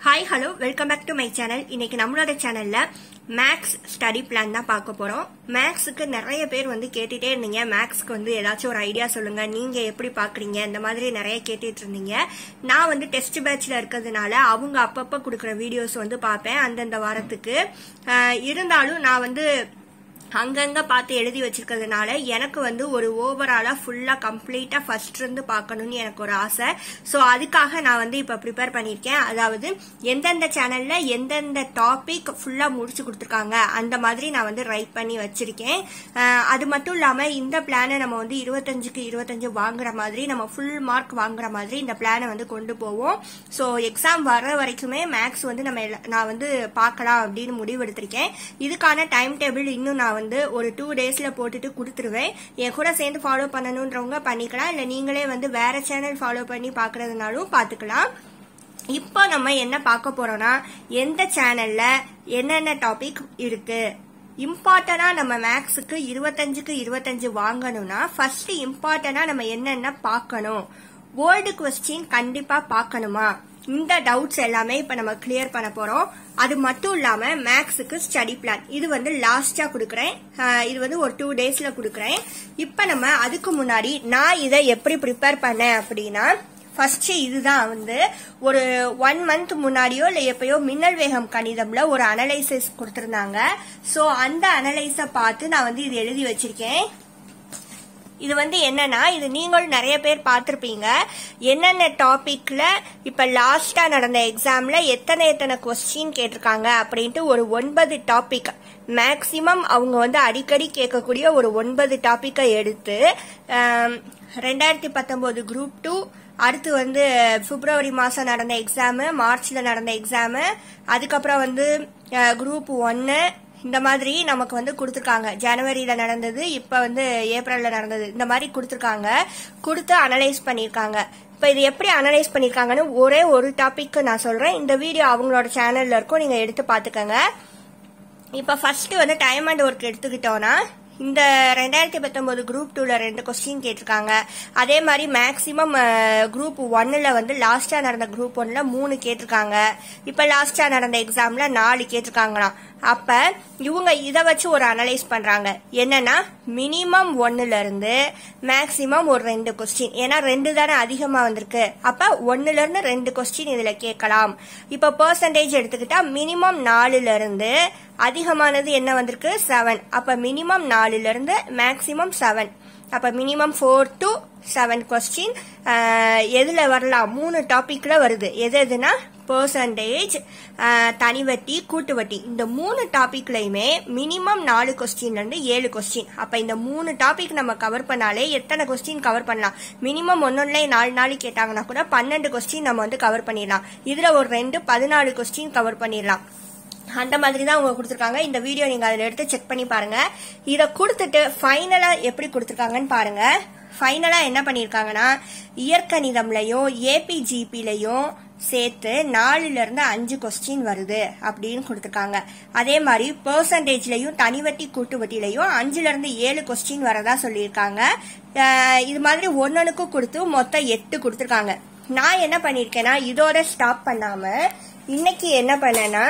hi hello welcome back to my channel இன்னைக்கு நம்மளோட சேனல்ல மேக்ஸ் ஸ்டடி பிளான் தான் பார்க்க போறோம் மேக்ஸுக்கு நிறைய பேர் வந்து கேட்டுட்டே இருந்தீங்க மேக்ஸ்க்கு வந்து ஏதாச்சும் ஒரு ஐடியா சொல்லுங்க நீங்க எப்படி பாக்குறீங்க இந்த மாதிரி நிறைய கேட்டுட்டு இருந்தீங்க நான் வந்து டெஸ்ட் பேட்ச்ல இருக்கிறதுனால அவங்க அப்பப்ப கொடுக்குற வீடியோஸ் வந்து பார்ப்பேன் அந்தந்த வாரத்துக்கு ஆஹ் இருந்தாலும் நான் வந்து அங்கங்க பார்த்து எழுதி வச்சிருக்கிறதுனால எனக்கு வந்து ஒரு ஓவராலா ஃபுல்லா கம்ப்ளீட்டா ஃபர்ஸ்ட் இருந்து பார்க்கணும்னு எனக்கு ஒரு ஆசை ஸோ அதுக்காக நான் வந்து இப்ப ப்ரிப்பேர் பண்ணியிருக்கேன் அதாவது எந்தெந்த சேனல்ல எந்தெந்த டாபிக் ஃபுல்லா முடிச்சு கொடுத்துருக்காங்க அந்த மாதிரி நான் வந்து ரைட் பண்ணி வச்சிருக்கேன் அஹ் அது மட்டும் இல்லாம இந்த பிளானை நம்ம வந்து இருபத்தஞ்சுக்கு இருபத்தஞ்சு வாங்குற மாதிரி நம்ம ஃபுல் மார்க் வாங்குற மாதிரி இந்த பிளானை வந்து கொண்டு போவோம் ஸோ எக்ஸாம் வர்ற வரைக்குமே மேக்ஸ் வந்து நம்ம எல்லா- நான் வந்து பார்க்கலாம் அப்படின்னு முடிவெடுத்திருக்கேன் இதுக்கான டைம் டேபிள் இன்னும் நான் வந்து ஒரு டூ டேஸ்ல போட்டுட்டு கொடுத்துருவேன் என் கூட சேர்ந்து ஃபாலோ பண்ணணுன்றவங்க பண்ணிக்கலாம் இல்ல நீங்களே வந்து வேற சேனல் ஃபாலோ பண்ணி பாக்குறதுனாலும் பாத்துக்கலாம் இப்போ நம்ம என்ன பார்க்க போறோம்னா எந்த சேனல்ல என்னென்ன டாபிக் இருக்கு இம்பார்ட்டனா நம்ம மேக்ஸுக்கு இருபத்தஞ்சுக்கு இருபத்தஞ்சு வாங்கணும்னா ஃபர்ஸ்ட் இம்பார்ட்டனா நம்ம என்னென்ன பார்க்கணும் ஓல்டு கொஸ்டின் கண்டிப்பா பார்க்கணுமா இந்த டவுட்ஸ் எல்லாமே இப்ப நம்ம கிளியர் பண்ண போறோம் அது மட்டும் இல்லாம மேக்ஸுக்கு ஸ்டடி பிளான் இது வந்து லாஸ்டா கொடுக்குறேன் ஆஹ் இது வந்து ஒரு டூ டேஸ்ல கொடுக்குறேன் இப்ப நம்ம அதுக்கு முன்னாடி நான் இதை எப்படி ப்ரிப்பேர் பண்ணேன் அப்படின்னா ஃபர்ஸ்ட் இதுதான் வந்து ஒரு ஒன் மந்த் முன்னாடியோ இல்ல எப்பயோ மின்னல் வேகம் கணிதம்ல ஒரு அனலைசிஸ் கொடுத்திருந்தாங்க சோ அந்த அனலைஸ பார்த்து நான் வந்து இது எழுதி வச்சிருக்கேன் இது வந்து என்னன்னா இது நீங்களும் நிறைய பேர் பார்த்திருப்பீங்க என்னென்ன டாபிக்ல இப்ப லாஸ்டா நடந்த எக்ஸாம்ல எத்தனை எத்தனை கொஸ்டின் கேட்டிருக்காங்க அப்படின்ட்டு ஒரு ஒன்பது டாபிக் மேக்சிமம் அவங்க வந்து அடிக்கடி கேட்கக்கூடிய ஒரு ஒன்பது டாபிக்கை எடுத்து ஆம், ரெண்டாயிரத்தி பத்தொன்பது குரூப் டூ அடுத்து வந்து பிப்ரவரி மாசம் நடந்த எக்ஸாமு மார்ச்ல நடந்த எக்ஸாமு அதுக்கப்புறம் வந்து குரூப் ஒன்னு இந்த மாதிரி நமக்கு வந்து கொடுத்துருக்காங்க ஜனவரியில நடந்தது இப்ப வந்து ஏப்ரல்ல நடந்தது இந்த மாதிரி கொடுத்துருக்காங்க கொடுத்து அனலைஸ் பண்ணிருக்காங்க இப்ப இது எப்படி அனலைஸ் பண்ணிருக்காங்கன்னு ஒரே ஒரு டாபிக் நான் சொல்றேன் இந்த வீடியோ அவங்களோட சேனல்ல இருக்கும் நீங்க எடுத்து பாத்துக்கோங்க இப்ப ஃபர்ஸ்ட் வந்து டைம் அண்ட் ஒர்க் எடுத்துக்கிட்டோம்னா இந்த ரெண்டாயிரத்தி பத்தொன்பது குரூப் டூல ரெண்டு கொஸ்டின் கேட்டிருக்காங்க அதே மாதிரி மேக்சிமம் குரூப் ஒன்னுல வந்து லாஸ்டா நடந்த குரூப் ஒன்ல மூணு கேட்டிருக்காங்க இப்ப லாஸ்டா நடந்த எக்ஸாம்ல நாலு கேட்டிருக்காங்களாம் அப்ப இவங்க இத வச்சு ஒரு அனலைஸ் பண்றாங்க என்னன்னா மினிமம் ஒன்னுல இருந்து மேக்சிமம் ஒரு ரெண்டு கொஸ்டின் ஏன்னா ரெண்டு தானே அதிகமா வந்திருக்கு அப்ப ஒன்னுல இருந்து ரெண்டு கொஸ்டின் இதுல கேட்கலாம் இப்ப பெர்சன்டேஜ் எடுத்துக்கிட்டா மினிமம் நாலுல இருந்து அதிகமானது என்ன வந்திருக்கு செவன் அப்ப மினிமம் நாலுல இருந்து மேக்சிமம் செவன் அப்ப minimum four to seven question எதுல வரலாம் மூணு டாபிக்ல வருது எது எதுனா பெர்சன்டேஜ் தனிவட்டி கூட்டு வட்டி இந்த மூணு டாபிக்லயுமே மினிமம் நாலு கொஸ்டின்ல இருந்து ஏழு கொஸ்டின் அப்ப இந்த மூணு டாபிக் நம்ம கவர் பண்ணாலே எத்தனை கொஸ்டின் கவர் பண்ணலாம் மினிமம் ஒன்னொன்னுல நாலு நாள் கேட்டாங்கன்னா கூட பன்னெண்டு கொஸ்டின் நம்ம வந்து கவர் பண்ணிடலாம் இதுல ஒரு ரெண்டு பதினாலு கொஸ்டின் கவர் பண்ணிடலாம் அந்த மாதிரி தான் அவங்க கொடுத்துருக்காங்க இந்த வீடியோ நீங்க அதில் எடுத்து செக் பண்ணி பாருங்க இதை கொடுத்துட்டு ஃபைனலா எப்படி கொடுத்துருக்காங்கன்னு பாருங்க ஃபைனலா என்ன பண்ணிருக்காங்கன்னா இயற்கணிதம்லயும் ஏபிஜிபிலையும் சேர்த்து நாலுல இருந்து அஞ்சு கொஸ்டின் வருது அப்படின்னு கொடுத்துருக்காங்க அதே மாதிரி பெர்சன்டேஜ்லயும் தனிவட்டி கூட்டு வட்டிலையும் அஞ்சுல இருந்து ஏழு கொஸ்டின் வரதா சொல்லியிருக்காங்க அஹ் இது மாதிரி ஒன்னொன்னுக்கும் கொடுத்து மொத்தம் எட்டு கொடுத்துருக்காங்க நான் என்ன பண்ணிருக்கேன்னா இதோட ஸ்டாப் பண்ணாம இன்னைக்கு என்ன பண்ணேன்னா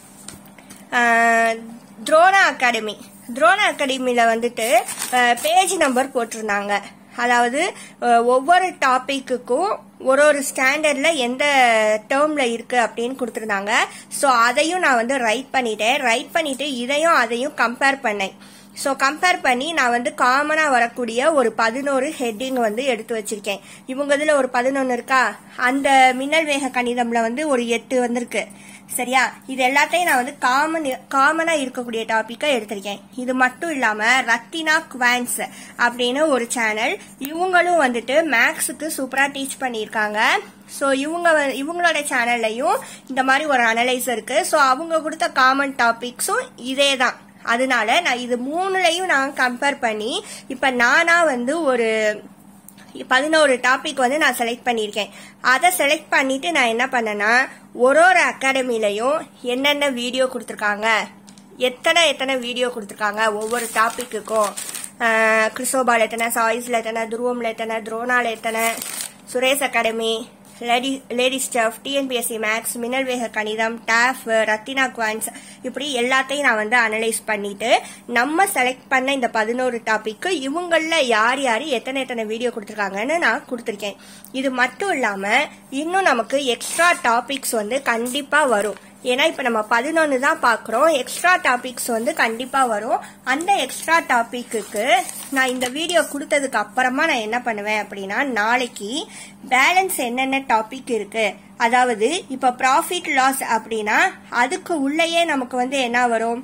துரோணா அகாடமி துரோணா அகாடமியில வந்துட்டு பேஜ் நம்பர் போட்டிருந்தாங்க அதாவது அஹ், ஒவ்வொரு டாபிக்குக்கும் ஒரு ஒரு ஸ்டாண்டர்ட்ல எந்த டேர்ம்ல இருக்கு அப்படின்னு கொடுத்துருந்தாங்க ஸோ அதையும் நான் வந்து ரைட் பண்ணிட்டேன் ரைட் பண்ணிட்டு இதையும் அதையும் கம்பேர் பண்ணேன் ஸோ கம்பேர் பண்ணி நான் வந்து காமனாக வரக்கூடிய ஒரு பதினோரு ஹெட்டிங் வந்து எடுத்து வச்சிருக்கேன் இவங்க இதில் ஒரு பதினொன்று இருக்கா அந்த மின்னல் வேக கணிதம்ல வந்து ஒரு எட்டு வந்திருக்கு சரியா இது எல்லாத்தையும் நான் வந்து காமன் காமனா இருக்கக்கூடிய டாபிக்கா எடுத்திருக்கேன் இது மட்டும் இல்லாம ரத்தினா குவான்ஸ் அப்படின்னு ஒரு சேனல் இவங்களும் வந்துட்டு மேக்ஸுக்கு சூப்பரா டீச் பண்ணியிருக்காங்க ஸோ இவங்க வ- இவங்களோட சேனல்லையும் இந்த மாதிரி ஒரு அனலைஸ் இருக்கு ஸோ அவங்க கொடுத்த காமன் டாபிக்ஸும் இதே தான் அதனால நான் இது மூணுலையும் நான் கம்பேர் பண்ணி இப்ப நானா வந்து ஒரு பதினோரு டாபிக் வந்து நான் செலக்ட் பண்ணியிருக்கேன் அதை செலக்ட் பண்ணிட்டு நான் என்ன பண்ணேன்னா ஒரு ஒரு அகாடமிலையும் என்னென்ன வீடியோ கொடுத்துருக்காங்க எத்தனை எத்தனை வீடியோ கொடுத்துருக்காங்க ஒவ்வொரு டாபிக்குக்கும் கிறிஸ்டோபால் எத்தனை சாய்ஸ்ல எத்தனை துருவம்ல எத்தனை துரோனால எத்தனை Suresh academy lady lady stuff TNPSC maths மின்னல் வேக கணிதம் டாஃப் ரத்தினா குவான்ஸ் இப்படி எல்லாத்தையும் நான் வந்து அனலைஸ் பண்ணிட்டு நம்ம செலக்ட் பண்ண இந்த பதினோரு டாபிக்கு இவங்கள யார் யார் எத்தனை எத்தனை வீடியோ கொடுத்துருக்காங்கன்னு நான் கொடுத்துருக்கேன் இது மட்டும் இல்லாம இன்னும் நமக்கு எக்ஸ்ட்ரா டாபிக்ஸ் வந்து கண்டிப்பா வரும் ஏன்னா இப்ப நம்ம பதினொன்னு தான் பாக்குறோம் எக்ஸ்ட்ரா டாபிக்ஸ் வந்து கண்டிப்பா வரும் அந்த எக்ஸ்ட்ரா டாபிக்கு நான் இந்த வீடியோ கொடுத்ததுக்கு அப்புறமா நான் என்ன பண்ணுவேன் அப்படின்னா நாளைக்கு பேலன்ஸ் என்னென்ன டாபிக் இருக்கு அதாவது இப்ப ப்ராஃபிட் லாஸ் அப்படின்னா அதுக்கு உள்ளேயே நமக்கு வந்து என்ன வரும்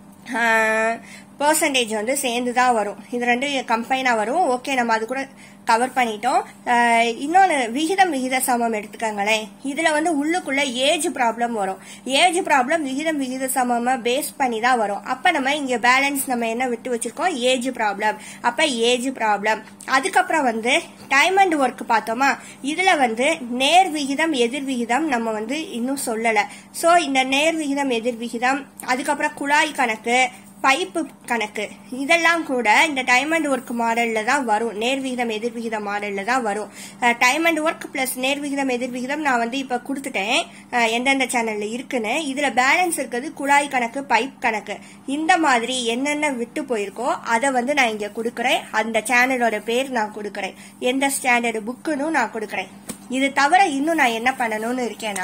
பர்சன்டேஜ் வந்து சேர்ந்து தான் வரும் இது ரெண்டு கம்பைனா வரும் ஓகே நம்ம அது கூட கவர் பண்ணிட்டோம் அஹ் இன்னொன்னு விகிதம் விகித சமம் எடுத்துக்கோங்களேன் இதுல வந்து உள்ளுக்குள்ள ஏஜ் ப்ராப்ளம் வரும் ஏஜ் ப்ராப்ளம் விகிதம் விகித சமமா பேஸ் பண்ணி தான் வரும் அப்ப நம்ம இங்க பேலன்ஸ் நம்ம என்ன விட்டு வச்சிருக்கோம் ஏஜ் ப்ராப்ளம் அப்ப ஏஜ் ப்ராப்ளம் அதுக்கப்புறம் வந்து டைம் அண்ட் ஒர்க் பார்த்தோமா இதுல வந்து நேர் விகிதம் எதிர் விகிதம் நம்ம வந்து இன்னும் சொல்லல சோ இந்த நேர் விகிதம் எதிர் விகிதம் அதுக்கப்புறம் குழாய் கணக்கு பைப்பு கணக்கு இதெல்லாம் கூட இந்த டைம் அண்ட் ஒர்க் மாடல்ல தான் வரும் நேர்விகிதம் எதிர்விகிதம் மாடல்ல தான் வரும் டைம் அண்ட் ஒர்க் பிளஸ் நேர்விகிதம் எதிர்விகிதம் நான் வந்து இப்ப கொடுத்துட்டேன் அஹ் எந்தெந்த சேனல்ல இருக்குன்னு இதுல பேலன்ஸ் இருக்கிறது குழாய் கணக்கு பைப் கணக்கு இந்த மாதிரி என்னென்ன விட்டு போயிருக்கோ அதை வந்து நான் இங்க கொடுக்கறேன் அந்த சேனலோட பேர் நான் கொடுக்கறேன் எந்த ஸ்டாண்டர்டு புக்குன்னு நான் கொடுக்கறேன் இது தவிர இன்னும் நான் என்ன பண்ணணும்னு இருக்கேன்னா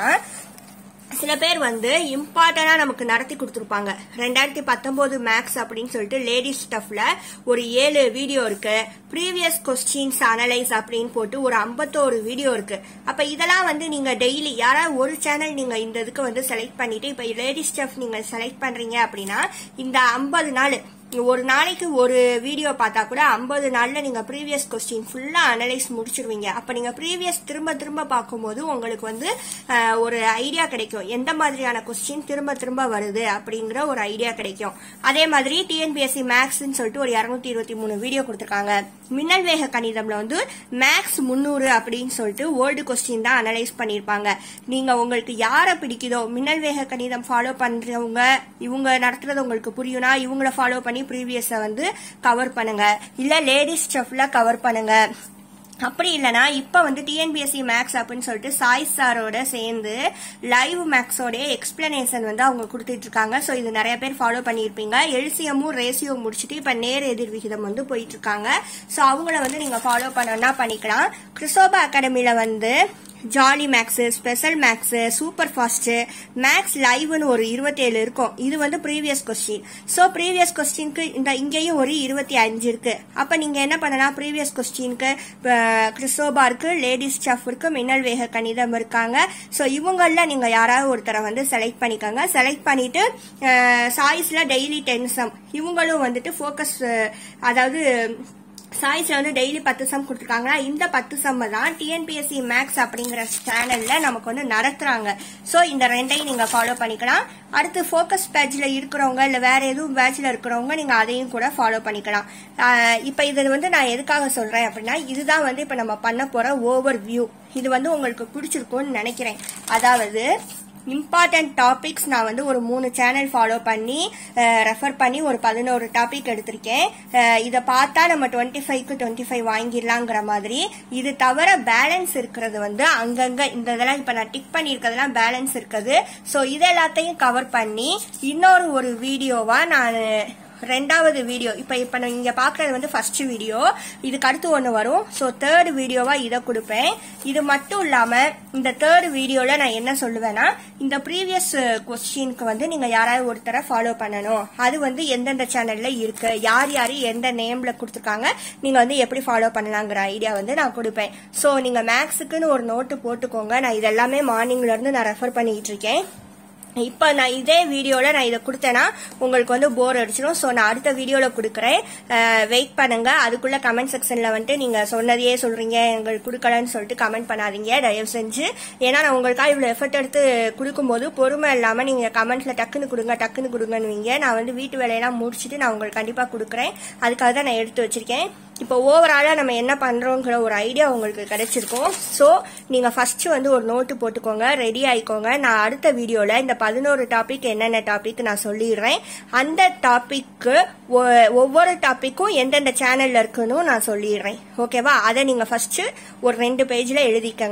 சில பேர் வந்து இம்பார்ட்டண்டா நமக்கு நடத்தி கொடுத்துருப்பாங்க ரெண்டாயிரத்தி பத்தொன்பது மேக்ஸ் அப்படின்னு சொல்லிட்டு லேடிஸ் ஸ்டஃப்ல ஒரு ஏழு வீடியோ இருக்கு ப்ரீவியஸ் கொஸ்டின்ஸ் அனலைஸ் அப்படின்னு போட்டு ஒரு ஐம்பத்தோரு வீடியோ இருக்கு அப்ப இதெல்லாம் வந்து நீங்க டெய்லி யாராவது ஒரு சேனல் நீங்க இந்த இதுக்கு வந்து செலக்ட் பண்ணிட்டு இப்ப லேடிஸ் ஸ்டஃப் நீங்க செலக்ட் பண்றீங்க அப்படின்னா இந்த ஐம்பது நாள் ஒரு நாளைக்கு ஒரு வீடியோ பார்த்தா கூட ஐம்பது நாள்ல நீங்க ப்ரீவியஸ் கொஸ்டின் ஃபுல்லா அனலைஸ் முடிச்சிருவீங்க அப்ப நீங்க ப்ரீவியஸ் திரும்ப திரும்ப பார்க்கும்போது உங்களுக்கு வந்து அஹ், ஒரு ஐடியா கிடைக்கும் எந்த மாதிரியான கொஸ்டின் திரும்ப திரும்ப வருது அப்படிங்கிற ஒரு ஐடியா கிடைக்கும் அதே மாதிரி டிஎன்பிஎஸ்சி மேக்ஸ்ன்னு சொல்லிட்டு ஒரு இருநூத்தி இருபத்தி மூணு வீடியோ கொடுத்துருக்காங்க மின்னல் வேக கணிதம்ல வந்து மேக்ஸ் முந்நூறு அப்படின்னு சொல்லிட்டு ஓல்டு கொஸ்டின் தான் அனலைஸ் பண்ணிருப்பாங்க நீங்க உங்களுக்கு யாரை பிடிக்குதோ மின்னல் வேக கணிதம் ஃபாலோ பண்றவங்க இவங்க நடத்துறது உங்களுக்கு புரியும்னா இவங்கள ஃபாலோ பண்ணி ப்ரீவியஸ வந்து கவர் பண்ணுங்க இல்ல லேடிஸ் ஸ்டெஃப்ல கவர் பண்ணுங்க அப்படி இல்லனா இப்ப வந்து டிஎன்பிஎஸ்சி மேக்ஸ் அப்படின்னு சொல்லிட்டு சாய் சாரோட சேர்ந்து லைவ் மேக்ஸோட எக்ஸ்பிளனேஷன் வந்து அவங்க கொடுத்துட்டு இருக்காங்க சோ இது நிறைய பேர் ஃபாலோ பண்ணியிருப்பீங்க எல்சிஎம்மும் ரேசியோ முடிச்சுட்டு இப்ப நேர் எதிர் விகிதம் வந்து போயிட்டு இருக்காங்க சோ அவங்கள வந்து நீங்க ஃபாலோ பண்ணணும்னா பண்ணிக்கலாம் கிறிஸ்டோபா அகாடமில வந்து jolly maths special maths super fast maths லைவ்னு ஒரு இருபத்தேழு இருக்கும் இது வந்து ப்ரீவியஸ் கொஸ்டின் ஸோ ப்ரீவியஸ் கொஸ்டினுக்கு இந்த இங்கேயும் ஒரு இருபத்தி அஞ்சு இருக்கு அப்ப நீங்க என்ன பண்ணலாம் ப்ரீவியஸ் கொஸ்டினுக்கு கிறிஸ்டோபா இருக்கு லேடிஸ் ஸ்டஃப் இருக்கு மின்னல் வேக கணிதம் இருக்காங்க ஸோ இவங்கள நீங்க யாராவது ஒருத்தரை வந்து செலக்ட் பண்ணிக்கோங்க செலக்ட் பண்ணிட்டு சாய்ஸ்ல டெய்லி டென்சம் இவங்களும் வந்துட்டு ஃபோக்கஸ் அதாவது சாய்ஸ்ல வந்து டெய்லி பத்து சம் கொடுத்துருக்காங்களா இந்த பத்து சம் தான் டிஎன்பிஎஸ்சி மேக்ஸ் அப்படிங்கிற சேனல்ல நமக்கு வந்து நடத்துறாங்க சோ இந்த ரெண்டையும் நீங்க ஃபாலோ பண்ணிக்கலாம் அடுத்து ஃபோக்கஸ் பேட்ச்ல இருக்கிறவங்க இல்ல வேற எதுவும் பேட்ச்ல இருக்கிறவங்க நீங்க அதையும் கூட ஃபாலோ பண்ணிக்கலாம் ஆஹ் இப்ப இது வந்து நான் எதுக்காக சொல்றேன் அப்படின்னா இதுதான் வந்து இப்ப நம்ம பண்ண போற ஓவர் வியூ இது வந்து உங்களுக்கு பிடிச்சிருக்கும்னு நினைக்கிறேன் அதாவது இம்பார்ட்டன்ட் டாபிக்ஸ் நான் வந்து ஒரு மூணு சேனல் ஃபாலோ பண்ணி ரெஃபர் பண்ணி ஒரு பதினோரு டாபிக் எடுத்திருக்கேன் அஹ் இதை பார்த்தா நம்ம டுவெண்ட்டி ஃபைவ்க்கு டுவெண்ட்டி ஃபைவ் வாங்கிடலாங்கிற மாதிரி இது தவிர பேலன்ஸ் இருக்கிறது வந்து அங்கங்க இந்த இதெல்லாம் இப்ப நான் டிக் பண்ணியிருக்கிறதுலாம் பேலன்ஸ் இருக்குது ஸோ இது எல்லாத்தையும் கவர் பண்ணி இன்னொரு ஒரு வீடியோவா நான் ரெண்டாவது வீடியோ இப்ப இப்ப நான் இங்க பாக்குறது வந்து ஃபர்ஸ்ட் வீடியோ இதுக்கு அடுத்து ஒண்ணு வரும் சோ தேர்ட் வீடியோவா இதை கொடுப்பேன் இது மட்டும் இல்லாம இந்த தேர்ட் வீடியோல நான் என்ன சொல்லுவேன்னா இந்த ப்ரீவியஸ் கொஸ்டினுக்கு வந்து நீங்க யாராவது ஒருத்தரை ஃபாலோ பண்ணணும் அது வந்து எந்தெந்த சேனல்ல இருக்கு யார் யாரு எந்த நேம்ல கொடுத்துருக்காங்க நீங்க வந்து எப்படி ஃபாலோ பண்ணலாங்கிற ஐடியா வந்து நான் கொடுப்பேன் சோ நீங்க மேக்ஸுக்குன்னு ஒரு நோட்டு போட்டுக்கோங்க நான் இதெல்லாமே மார்னிங்ல இருந்து நான் ரெஃபர் பண்ணிட்டு இருக்கேன் இப்ப நான் இதே வீடியோல நான் இதை கொடுத்தேன்னா உங்களுக்கு வந்து போர் அடிச்சிடும் ஸோ நான் அடுத்த வீடியோல கொடுக்குறேன் வெயிட் பண்ணுங்க அதுக்குள்ள கமெண்ட் செக்ஷன்ல வந்துட்டு நீங்க சொன்னதையே சொல்றீங்க எங்களுக்கு கொடுக்கலன்னு சொல்லிட்டு கமெண்ட் பண்ணாதீங்க தயவு செஞ்சு ஏன்னா நான் உங்களுக்காக இவ்வளவு எஃபர்ட் எடுத்து கொடுக்கும்போது பொறுமை இல்லாம நீங்க கமெண்ட்ல டக்குன்னு கொடுங்க டக்குன்னு கொடுங்கன்னுவீங்க நான் வந்து வீட்டு வேலையெல்லாம் முடிச்சுட்டு நான் உங்களுக்கு கண்டிப்பா கொடுக்குறேன் அதுக்காக தான் நான் எடுத்து வச்சிருக்கேன் இப்போ ஓவராலா நம்ம என்ன பண்றோங்கிற ஒரு ஐடியா உங்களுக்கு கிடைச்சிருக்கும் ஸோ நீங்க ஃபர்ஸ்ட் வந்து ஒரு நோட்டு போட்டுக்கோங்க ரெடி ஆயிக்கோங்க நான் அடுத்த வீடியோல இந்த பதினோரு டாபிக் என்னென்ன டாபிக் நான் சொல்லிடுறேன் அந்த டாபிக்கு ஒவ்வொரு டாபிக்கும் எந்தெந்த சேனல்ல இருக்குன்னு நான் சொல்லிடுறேன் ஓகேவா அதை நீங்க ஃபர்ஸ்ட் ஒரு ரெண்டு பேஜ்ல எழுதிக்கங்க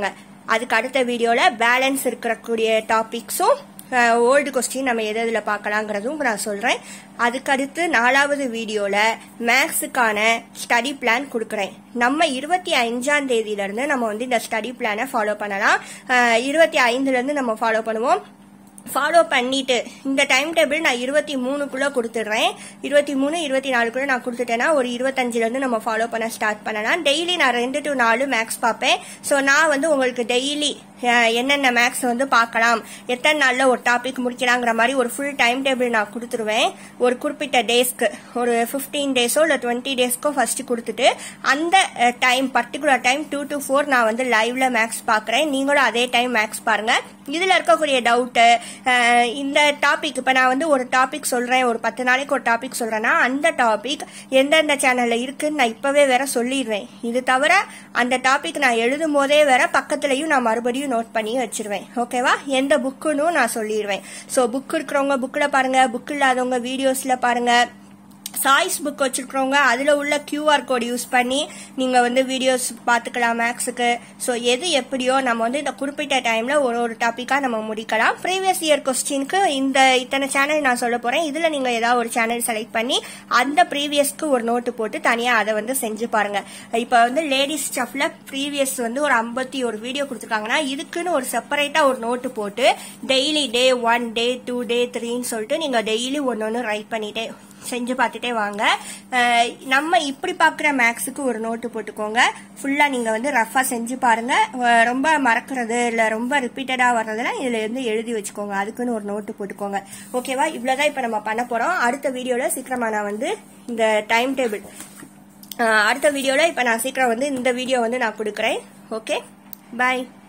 அதுக்கு அடுத்த வீடியோவில் பேலன்ஸ் இருக்கக்கூடிய டாபிக்ஸும் ஓல்டு கொஸ்டின் நம்ம எது எதில் பார்க்கலாங்கிறதும் நான் சொல்கிறேன் அதுக்கடுத்து நாலாவது வீடியோவில் மேக்ஸுக்கான ஸ்டடி பிளான் கொடுக்குறேன் நம்ம இருபத்தி அஞ்சாம் தேதியிலேருந்து நம்ம வந்து இந்த ஸ்டடி பிளானை ஃபாலோ பண்ணலாம் இருபத்தி ஐந்துலேருந்து நம்ம ஃபாலோ பண்ணுவோம் ஃபாலோ பண்ணிட்டு இந்த டைம் டேபிள் நான் இருபத்தி மூணுக்குள்ள கொடுத்துட்றேன் இருபத்தி மூணு இருபத்தி நாலுக்குள்ள நான் கொடுத்துட்டேன்னா ஒரு இருபத்தஞ்சிலேருந்து நம்ம ஃபாலோ பண்ண ஸ்டார்ட் பண்ணலாம் டெய்லி நான் ரெண்டு டு நாலு மேக்ஸ் பார்ப்பேன் ஸோ நான் வந்து உங்களுக்கு டெய்லி என்னென்ன மேக்ஸ் வந்து பார்க்கலாம் எத்தனை நாளில் ஒரு டாபிக் முடிக்கலாங்கிற மாதிரி ஒரு ஃபுல் டைம் டேபிள் நான் கொடுத்துருவேன் ஒரு குறிப்பிட்ட டேஸ்க்கு ஒரு ஃபிஃப்டீன் டேஸோ இல்லை டுவெண்ட்டி டேஸ்க்கோ ஃபர்ஸ்ட் கொடுத்துட்டு அந்த time particular time two to four நான் வந்து லைவ்ல மேக்ஸ் பார்க்குறேன் நீங்களும் அதே டைம் மேக்ஸ் பாருங்க இதில் இருக்கக்கூடிய டவுட்டு இந்த டாபிக் இப்போ நான் வந்து ஒரு டாபிக் சொல்கிறேன் ஒரு பத்து நாளைக்கு ஒரு டாபிக் சொல்கிறேன்னா அந்த டாபிக் எந்தெந்த சேனலில் இருக்குன்னு நான் இப்போவே வேற சொல்லிடுவேன் இது தவிர அந்த டாபிக் நான் எழுதும் போதே வேற பக்கத்துலையும் நான் மறுபடியும் நோட் பண்ணி வச்சிருவேன் ஓகேவா எந்த புக்குன்னு நான் சொல்லிடுவேன் ஸோ புக் இருக்கிறவங்க புக்கில் பாருங்க புக் இல்லாதவங்க வீடியோஸில் பாருங்க சாய்ஸ் புக் வச்சிருக்கிறவங்க அதில் உள்ள கியூஆர் கோட் யூஸ் பண்ணி நீங்கள் வந்து வீடியோஸ் பார்த்துக்கலாம் மேக்ஸுக்கு ஸோ எது எப்படியோ நம்ம வந்து இந்த குறிப்பிட்ட டைமில் ஒரு ஒரு டாப்பிக்காக நம்ம முடிக்கலாம் ப்ரீவியஸ் இயர் கொஸ்டினுக்கு இந்த இத்தனை சேனல் நான் சொல்ல போகிறேன் இதில் நீங்கள் ஏதாவது ஒரு சேனல் செலக்ட் பண்ணி அந்த ப்ரீவியஸ்க்கு ஒரு நோட்டு போட்டு தனியாக அதை வந்து செஞ்சு பாருங்க இப்போ வந்து லேடிஸ் ஸ்டஃப்ல ப்ரீவியஸ் வந்து ஒரு ஐம்பத்தி ஒரு வீடியோ கொடுத்துருக்காங்கன்னா இதுக்குன்னு ஒரு செப்பரேட்டாக ஒரு நோட்டு போட்டு daily day one day two day த்ரீன்னு சொல்லிட்டு நீங்கள் டெய்லி ஒன்று ஒன்று ரைட் பண்ணிட்டே செஞ்சு பார்த்துட்டே வாங்க நம்ம இப்படி பார்க்குற மேக்ஸுக்கு ஒரு நோட்டு போட்டுக்கோங்க ஃபுல்லாக நீங்கள் வந்து ரஃபாக செஞ்சு பாருங்க ரொம்ப மறக்கிறது இல்லை ரொம்ப ரிப்பீட்டடாக வர்றதெல்லாம் இதில் வந்து எழுதி வச்சுக்கோங்க அதுக்குன்னு ஒரு நோட்டு போட்டுக்கோங்க ஓகேவா இவ்வளோதான் இப்போ நம்ம பண்ண போகிறோம் அடுத்த வீடியோவில் சீக்கிரமாக நான் வந்து இந்த டைம் டேபிள் அடுத்த வீடியோவில் இப்போ நான் சீக்கிரம் வந்து இந்த வீடியோ வந்து நான் கொடுக்குறேன் ஓகே பாய்